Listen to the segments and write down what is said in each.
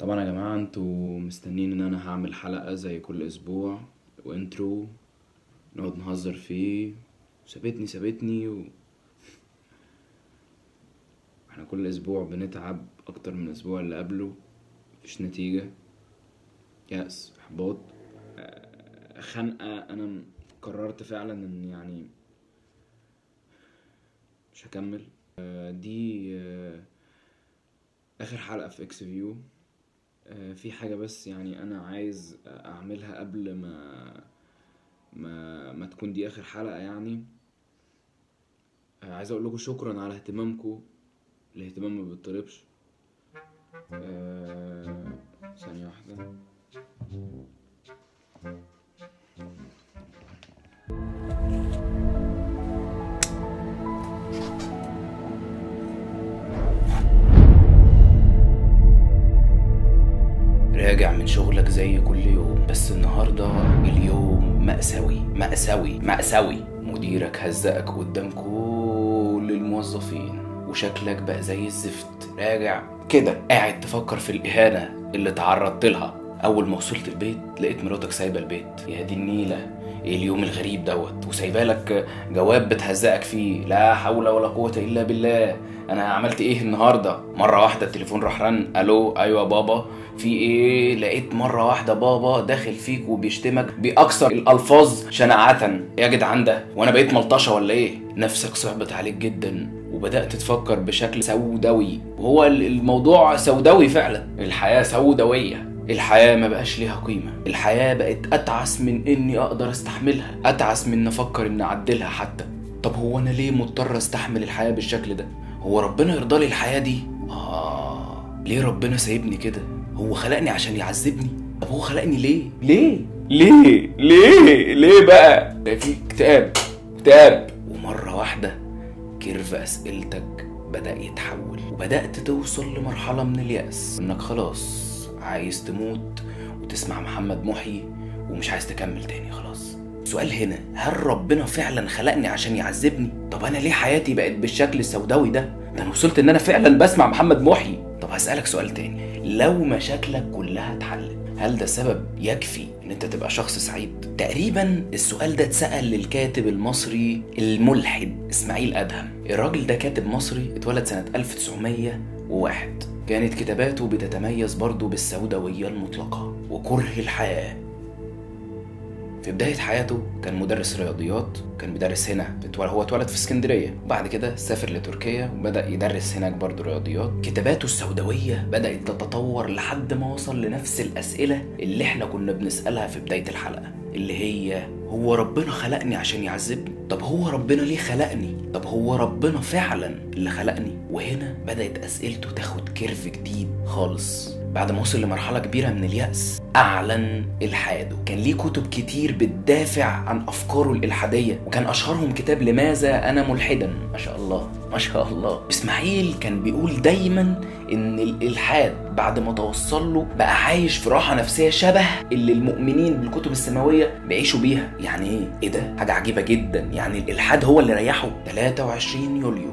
طبعا يا جماعة انتوا مستنين ان انا هعمل حلقة زي كل اسبوع وانترو نقعد نهزر فيه سابتني سابتني و... احنا كل اسبوع بنتعب اكتر من الاسبوع اللي قبله مفيش نتيجة يأس احباط آه، خنقة انا قررت فعلا ان يعني مش هكمل آه، دي آه، اخر حلقة في اكس فيو آه، في حاجة بس يعني أنا عايز أعملها قبل ما ما ما تكون دي آخر حلقة يعني آه، عايز أقول لكم شكرا على اهتمامكم الاهتمام ما بيطلبش آه، ثانية واحدة راجع من شغلك زي كل يوم بس النهاردة اليوم مأساوي مأساوي مأساوي مديرك هزقك قدام كل الموظفين وشكلك بقى زي الزفت راجع كده قاعد تفكر في الإهانة اللي تعرضت لها أول ما وصلت البيت لقيت مراتك سايبة البيت يا دي النيلة ايه اليوم الغريب دوت وسايبالك جواب بتهزقك فيه لا حول ولا قوة إلا بالله أنا عملت إيه النهاردة مرة واحدة التليفون راح رن ألو أيوة يا بابا في ايه لقيت مرة واحدة بابا داخل فيك وبيشتمك بأكثر الألفاظ شناعة يا جدعان ده وأنا بقيت ملطشة ولا إيه نفسك صعبت عليك جدا وبدأت تفكر بشكل سوداوي وهو ال- الموضوع سوداوي فعلا الحياة سوداوية الحياة ما بقاش ليها قيمة الحياة بقت أتعس من إني أقدر أستحملها أتعس من أفكر إني أعدلها حتى طب هو أنا ليه مضطر أستحمل الحياة بالشكل ده هو ربنا يرضى لي الحياة دي آه ليه ربنا سايبني كده هو خلقني عشان يعذبني طب هو خلقني ليه ليه ليه ليه ليه بقى ده في اكتئاب اكتئاب ومرة واحدة كيرف أسئلتك بدأ يتحول وبدأت توصل لمرحلة من اليأس إنك خلاص عايز تموت وتسمع محمد محيي ومش عايز تكمل تاني خلاص السؤال هنا هل ربنا فعلا خلقني عشان يعذبني طب انا ليه حياتي بقت بالشكل السوداوي ده ده انا وصلت ان انا فعلا بسمع محمد محيي طب هسألك سؤال تاني لو مشاكلك كلها اتحلت هل ده سبب يكفي ان انت تبقى شخص سعيد تقريبا السؤال ده اتسأل للكاتب المصري الملحد اسماعيل ادهم الراجل ده كاتب مصري اتولد سنة 1901 كانت كتاباته بتتميز برضه بالسوداوية المطلقة وكره الحياة في بداية حياته كان مدرس رياضيات كان بيدرس هنا اتول- هو اتولد في اسكندرية وبعد كده سافر لتركيا وبدأ يدرس هناك برضه رياضيات كتاباته السوداوية بدأت تتطور لحد ما وصل لنفس الأسئلة اللي احنا كنا بنسألها في بداية الحلقة اللي هي هو ربنا خلقني عشان يعذبني طب هو ربنا ليه خلقني طب هو ربنا فعلا اللي خلقني وهنا بدأت أسئلته تاخد كيرف جديد خالص بعد ما وصل لمرحلة كبيرة من اليأس أعلن إلحاده كان ليه كتب كتير بتدافع عن أفكاره الإلحادية وكان أشهرهم كتاب لماذا أنا ملحدا ما شاء الله ما شاء الله إسماعيل كان بيقول دايما إن الإلحاد بعد ما توصل له بقى عايش في راحة نفسية شبه اللي المؤمنين بالكتب السماوية بيعيشوا بيها يعني إيه؟ إيه ده؟ حاجة عجيبة جدا يعني الإلحاد هو اللي ريحه 23 يوليو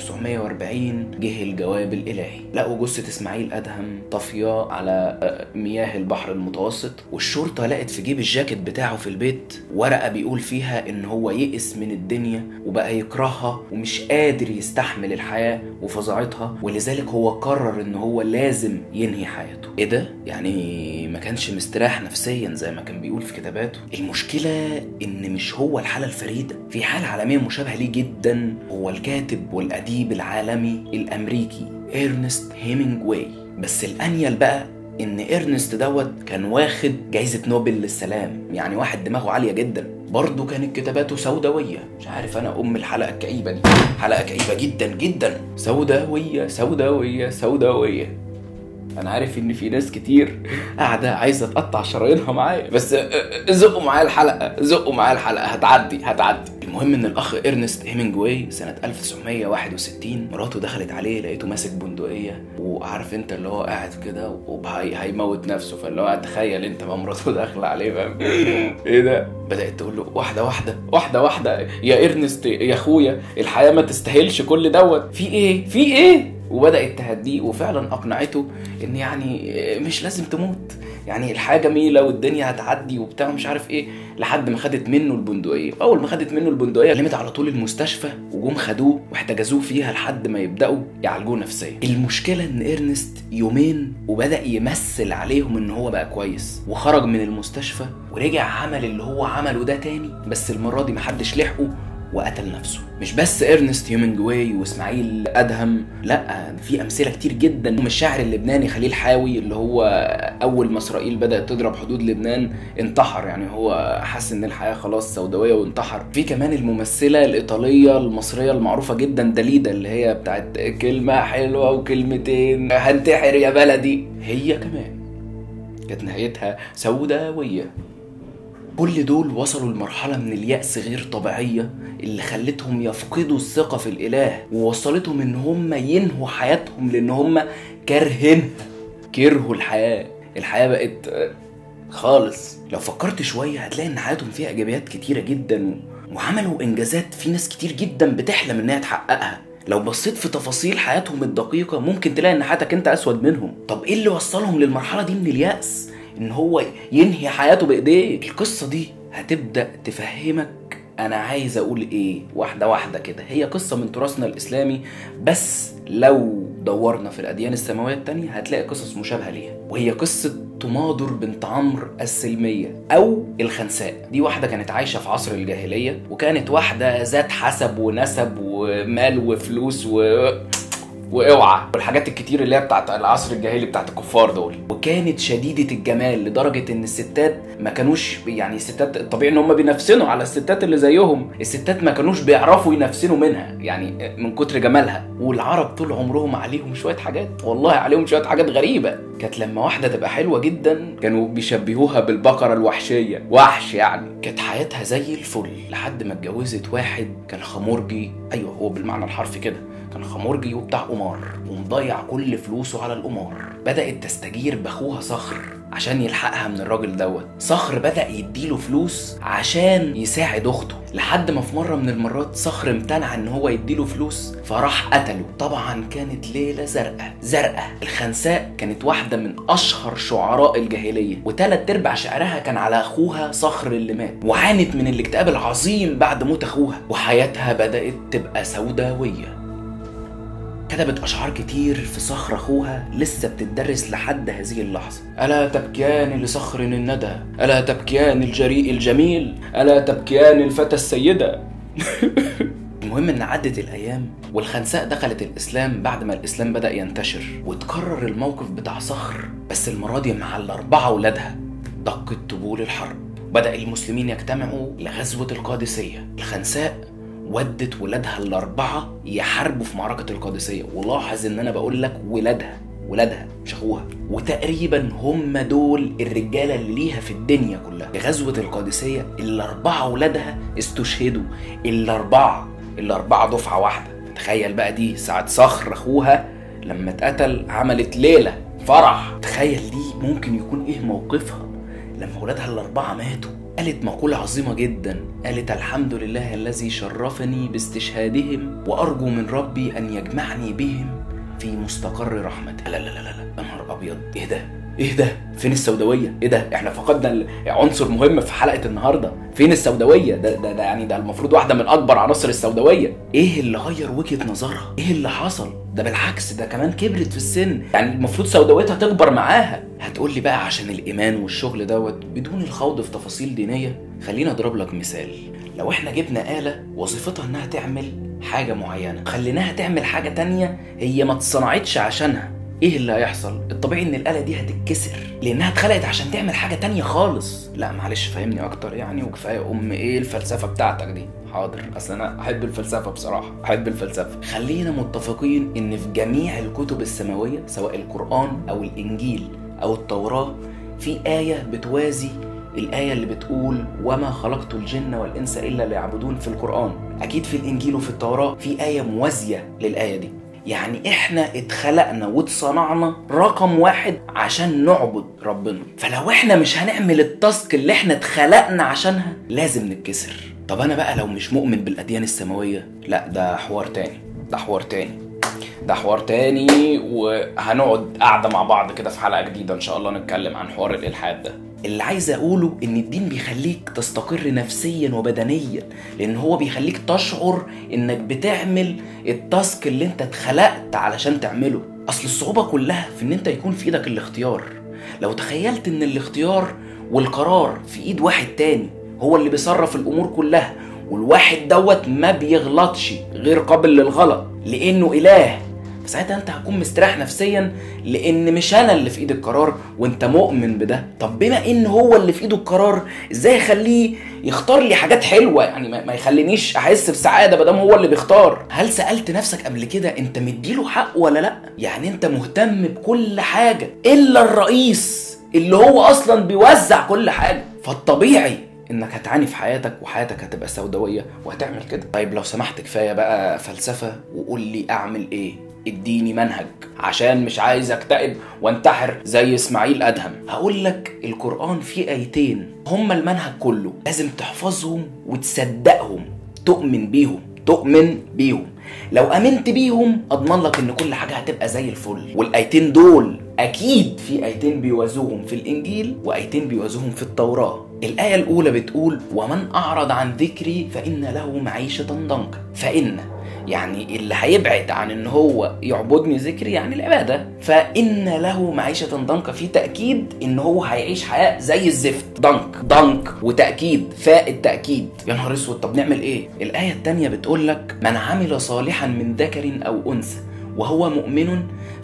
1940 جه الجواب الإلهي لقوا جثة إسماعيل أدهم طافية على آه، مياه البحر المتوسط والشرطة لقت في جيب الجاكيت بتاعه في البيت ورقة بيقول فيها إن هو يئس من الدنيا وبقى يكرهها ومش قادر يستحمل الحياة وفظاعتها ولذلك هو قرر إن هو لازم ينهي حياته إيه ده؟ يعني ما كانش مستريح نفسيا زي ما كان بيقول في كتاباته المشكلة إن مش هو الحالة الفريدة في حالة عالمية مشابهة ليه جدا هو الكاتب والأديب العالمي الأمريكي إرنست هيمنجواي بس الأنيل بقى ان ارنست دوت كان واخد جايزة نوبل للسلام يعني واحد دماغه عالية جدا برضه كانت كتاباته سوداوية مش عارف انا ام الحلقة الكئيبة دي حلقة كئيبة جدا جدا سوداوية سوداوية سوداوية انا عارف ان في ناس كتير قاعدة عايزة تقطع شرايينها معايا بس آه، آه، زقوا معايا الحلقة زقوا معايا الحلقة هتعدي هتعدي المهم ان الاخ ارنست هيمنجواي سنة 1961 مراته دخلت عليه لقيته ماسك بندقية وعارف انت اللي هو قاعد كده وهيموت نفسه فاللي هو تخيل انت بقى مراته داخلة عليه فاهم ايه ده بدأت تقول له واحدة واحدة واحدة واحدة يا ارنست يا اخويا الحياة ما تستاهلش كل دوت في ايه في ايه وبدات تهديه وفعلا اقنعته ان يعني مش لازم تموت يعني الحياه جميله والدنيا هتعدي وبتاع مش عارف ايه لحد ما خدت منه البندقيه اول ما خدت منه البندقيه لمت على طول المستشفى وجم خدوه واحتجزوه فيها لحد ما يبداوا يعالجوه نفسيا المشكله ان ايرنست يومين وبدا يمثل عليهم ان هو بقى كويس وخرج من المستشفى ورجع عمل اللي هو عمله ده تاني بس المره دي محدش لحقه وقتل نفسه مش بس ارنست هيومنجواي واسماعيل ادهم لا في امثله كتير جدا من الشاعر اللبناني خليل حاوي اللي هو اول ما اسرائيل بدات تضرب حدود لبنان انتحر يعني هو حس ان الحياه خلاص سوداويه وانتحر في كمان الممثله الايطاليه المصريه المعروفه جدا داليدا اللي هي بتاعت كلمه حلوه وكلمتين هنتحر يا بلدي هي كمان كانت نهايتها سوداويه كل دول وصلوا لمرحلة من اليأس غير طبيعية اللي خلتهم يفقدوا الثقة في الإله ووصلتهم إن هم ينهوا حياتهم لأن هم كارهينها كرهوا الحياة الحياة بقت آه، خالص لو فكرت شوية هتلاقي إن حياتهم فيها إيجابيات كتيرة جدا وعملوا إنجازات في ناس كتير جدا بتحلم إنها تحققها لو بصيت في تفاصيل حياتهم الدقيقة ممكن تلاقي إن حياتك أنت أسود منهم طب إيه اللي وصلهم للمرحلة دي من اليأس ان هو ينهي حياته بايديه القصه دي هتبدا تفهمك انا عايز اقول ايه واحده واحده كده هي قصه من تراثنا الاسلامي بس لو دورنا في الاديان السماويه التانية هتلاقي قصص مشابهه ليها وهي قصه تماضر بنت عمرو السلميه او الخنساء دي واحده كانت عايشه في عصر الجاهليه وكانت واحده ذات حسب ونسب ومال وفلوس و واوعى والحاجات الكتير اللي هي بتاعت العصر الجاهلي بتاعت الكفار دول وكانت شديده الجمال لدرجه ان الستات ما كانوش يعني الستات الطبيعي ان هم بينفسنوا على الستات اللي زيهم الستات ما كانوش بيعرفوا ينفسنوا منها يعني من كتر جمالها والعرب طول عمرهم عليهم شويه حاجات والله عليهم شويه حاجات غريبه كانت لما واحده تبقى حلوه جدا كانوا بيشبهوها بالبقره الوحشيه وحش يعني كانت حياتها زي الفل لحد ما اتجوزت واحد كان خمورجي ايوه هو بالمعنى الحرفي كده كان خمورجي وبتاع قمار ومضيع كل فلوسه على القمار بدأت تستجير بأخوها صخر عشان يلحقها من الراجل دوت صخر بدأ يديله فلوس عشان يساعد أخته لحد ما في مرة من المرات صخر امتنع ان هو يديله فلوس فراح قتله طبعا كانت ليلة زرقاء زرقاء الخنساء كانت واحدة من أشهر شعراء الجاهلية وتلات أرباع شعرها كان على أخوها صخر اللي مات وعانت من الاكتئاب العظيم بعد موت أخوها وحياتها بدأت تبقى سوداوية كتبت أشعار كتير في صخر أخوها لسه بتدرس لحد هذه اللحظة ألا تبكيان لصخر الندى ألا تبكيان الجريء الجميل ألا تبكيان الفتى السيدة المهم ان عدت الايام والخنساء دخلت الاسلام بعد ما الاسلام بدا ينتشر وتكرر الموقف بتاع صخر بس المره دي مع الاربعه ولادها دقت طبول الحرب بدا المسلمين يجتمعوا لغزوه القادسيه الخنساء ودت ولادها الاربعه يحاربوا في معركه القادسيه ولاحظ ان انا بقول لك ولادها ولادها مش اخوها وتقريبا هم دول الرجاله اللي ليها في الدنيا كلها في غزوه القادسيه الاربعه ولادها استشهدوا الاربعه الاربعه دفعه واحده تخيل بقى دي ساعه صخر اخوها لما اتقتل عملت ليله فرح تخيل دي ممكن يكون ايه موقفها لما ولادها الاربعه ماتوا قالت مقولة عظيمة جدا قالت الحمد لله الذي شرفني باستشهادهم وأرجو من ربي أن يجمعني بهم في مستقر رحمته لا لا لا لا لا يا نهار أبيض إيه ده ايه ده فين السوداويه ايه ده احنا فقدنا عنصر مهم في حلقه النهارده فين السوداويه ده, ده, ده يعني ده المفروض واحده من اكبر عناصر السوداويه ايه اللي غير وجهه نظرها ايه اللي حصل ده بالعكس ده كمان كبرت في السن يعني المفروض سوداويتها تكبر معاها هتقول لي بقى عشان الايمان والشغل دوت بدون الخوض في تفاصيل دينيه خلينا اضرب لك مثال لو احنا جبنا آلة وظيفتها انها تعمل حاجة معينة خليناها تعمل حاجة تانية هي ما اتصنعتش عشانها ايه اللي هيحصل؟ الطبيعي ان الآلة دي هتتكسر لانها اتخلقت عشان تعمل حاجة تانية خالص لا معلش فهمني اكتر يعني وكفاية ام ايه الفلسفة بتاعتك دي حاضر اصل انا احب الفلسفة بصراحة احب الفلسفة خلينا متفقين ان في جميع الكتب السماوية سواء القرآن او الانجيل او التوراة في آية بتوازي الآية اللي بتقول وما خلقت الجن والإنس إلا ليعبدون في القرآن أكيد في الإنجيل وفي التوراة في آية موازية للآية دي يعني احنا اتخلقنا واتصنعنا رقم واحد عشان نعبد ربنا فلو احنا مش هنعمل التاسك اللي احنا اتخلقنا عشانها لازم نتكسر طب انا بقى لو مش مؤمن بالاديان السماويه لا ده حوار تاني ده حوار تاني ده حوار تاني وهنقعد قاعده مع بعض كده في حلقه جديده ان شاء الله نتكلم عن حوار الالحاد ده اللي عايز اقوله ان الدين بيخليك تستقر نفسيا وبدنيا لان هو بيخليك تشعر انك بتعمل التاسك اللي انت اتخلقت علشان تعمله اصل الصعوبه كلها في ان انت يكون في ايدك الاختيار لو تخيلت ان الاختيار والقرار في ايد واحد تاني هو اللي بيصرف الامور كلها والواحد دوت ما بيغلطش غير قابل للغلط لانه اله فساعتها انت هتكون مستريح نفسيا لان مش انا اللي في ايد القرار وانت مؤمن بده طب بما ان هو اللي في ايده القرار ازاي يخليه يختار لي حاجات حلوه يعني ما يخلينيش احس بسعاده ما دام هو اللي بيختار هل سالت نفسك قبل كده انت مديله حق ولا لا يعني انت مهتم بكل حاجه الا الرئيس اللي هو اصلا بيوزع كل حاجه فالطبيعي انك هتعاني في حياتك وحياتك هتبقى سوداويه وهتعمل كده طيب لو سمحت كفايه بقى فلسفه وقول لي اعمل ايه اديني منهج عشان مش عايز اكتئب وانتحر زي اسماعيل ادهم هقول لك القران فيه ايتين هما المنهج كله لازم تحفظهم وتصدقهم تؤمن بيهم تؤمن بيهم لو امنت بيهم اضمن لك ان كل حاجه هتبقى زي الفل والايتين دول اكيد في ايتين بيوازوهم في الانجيل وايتين بيوازوهم في التوراه الايه الاولى بتقول ومن اعرض عن ذكري فان له معيشه ضنكا فان يعني اللي هيبعد عن ان هو يعبدني ذكري يعني العباده فان له معيشه ضنكا في تاكيد ان هو هيعيش حياه زي الزفت ضنك ضنك وتاكيد فاء التاكيد يا نهار اسود طب نعمل ايه الايه الثانيه بتقول لك من عمل صالحا من ذكر او انثى وهو مؤمن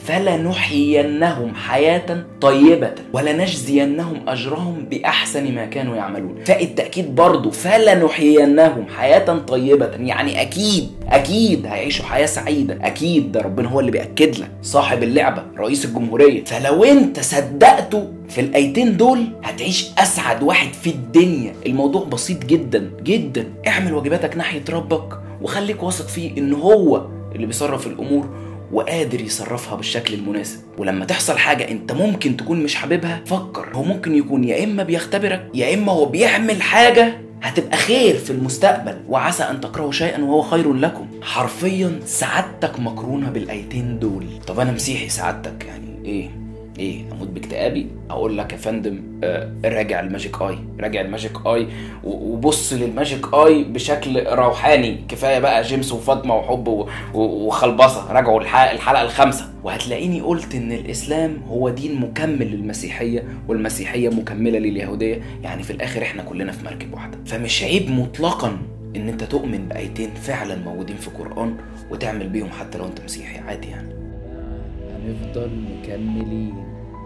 فلنحيينهم حياة طيبة ولنجزينهم أجرهم بأحسن ما كانوا يعملون فالتأكيد برضو فلنحيينهم حياة طيبة يعني أكيد أكيد هيعيشوا حياة سعيدة أكيد ده ربنا هو اللي بيأكد لك صاحب اللعبة رئيس الجمهورية فلو أنت صدقته في الآيتين دول هتعيش أسعد واحد في الدنيا الموضوع بسيط جدا جدا اعمل واجباتك ناحية ربك وخليك واثق فيه إن هو اللي بيصرف الأمور وقادر يصرفها بالشكل المناسب ولما تحصل حاجة انت ممكن تكون مش حاببها فكر هو ممكن يكون يا اما بيختبرك يا اما هو بيعمل حاجة هتبقى خير في المستقبل وعسى ان تكرهوا شيئا وهو خير لكم حرفيا سعادتك مقرونة بالايتين دول طب انا مسيحي سعادتك يعني ايه ايه اموت باكتئابي اقول لك يا فندم آه راجع الماجيك اي راجع الماجيك اي وبص للماجيك اي بشكل روحاني كفايه بقى جيمس وفاطمه وحب وخلبصه راجعوا الحلقه الخامسه وهتلاقيني قلت ان الاسلام هو دين مكمل للمسيحيه والمسيحيه مكمله لليهوديه يعني في الاخر احنا كلنا في مركب واحده فمش عيب مطلقا ان انت تؤمن بايتين فعلا موجودين في القران وتعمل بيهم حتى لو انت مسيحي عادي يعني هنفضل مكملين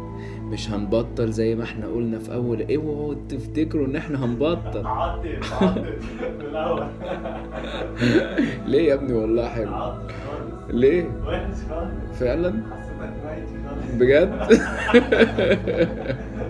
مش هنبطل زي ما احنا قلنا في اول اوعوا تفتكروا ان احنا هنبطل عاطل عاطل في الاول ليه يا ابني والله حلو عاطل خالص ليه وحش خالص فعلا حسيتك ميت خالص بجد